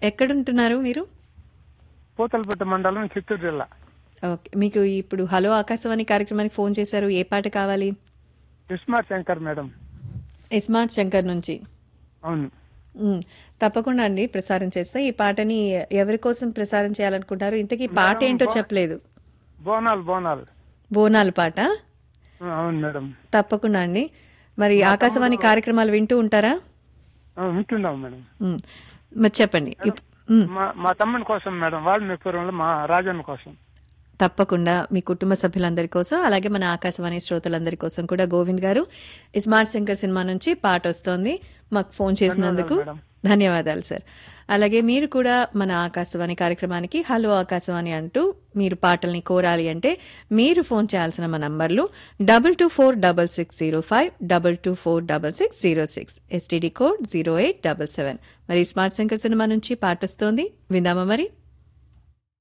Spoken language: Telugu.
ఎక్కడుంటున్నారు మీరు పూతలపట్టు మండలం చిత్తూరు జిల్లా ఓకే మీకు ఇప్పుడు హలో ఆకాశవాణి కార్యక్రమానికి ఫోన్ చేశారు ఏ పాట కావాలి ఇస్మార్ట్ శంకర్ మేడం ఇస్మార్ట్ శంకర్ నుంచి అవును ఉమ్, తప్పకుండా అండి ప్రసారం చేస్తా ఈ పాటని ఎవరి కోసం ప్రసారం చేయాలనుకుంటారు ఇంతకీ పాట ఏంటో చెప్పలేదు బోనాలు బోనాలు బోనాల పాట ఆ, అవును మేడం తప్పకుండా అండి మరి ఆకాశవాణి కార్యక్రమాలు వింటూ ఉంటారా ఆ, వింటున్నాం మేడం ఉమ్, మరి చెప్పండి ఇప్- ఉమ్, మా మా తమ్ముని కోసం మేడం వాల్మీపురంలో మా రాజన్న కోసం తప్పకుండా మీ కుటుంబ సభ్యులందరి కోసం అలాగే మన ఆకాశవాణి శ్రోతలందరి కోసం కూడా గోవింద్ గారు స్మార్ట్ శంకర్ సినిమా నుంచి పాట వస్తోంది మాకు ఫోన్ చేసినందుకు మేడం. ధన్యవాదాలు సార్ అలాగే మీరు కూడా మన ఆకాశవాణి కార్యక్రమానికి హలో ఆకాశవాణి అంటూ మీరు పాటల్ని కోరాలి అంటే మీరు ఫోన్ చేయాల్సిన మా నంబర్లు double two four double six zero five double two four double six zero six STD code zero eight double seven మరి స్మార్ట్ శంకర్ సినిమా నుంచి పాట వస్తోంది విందామా మరి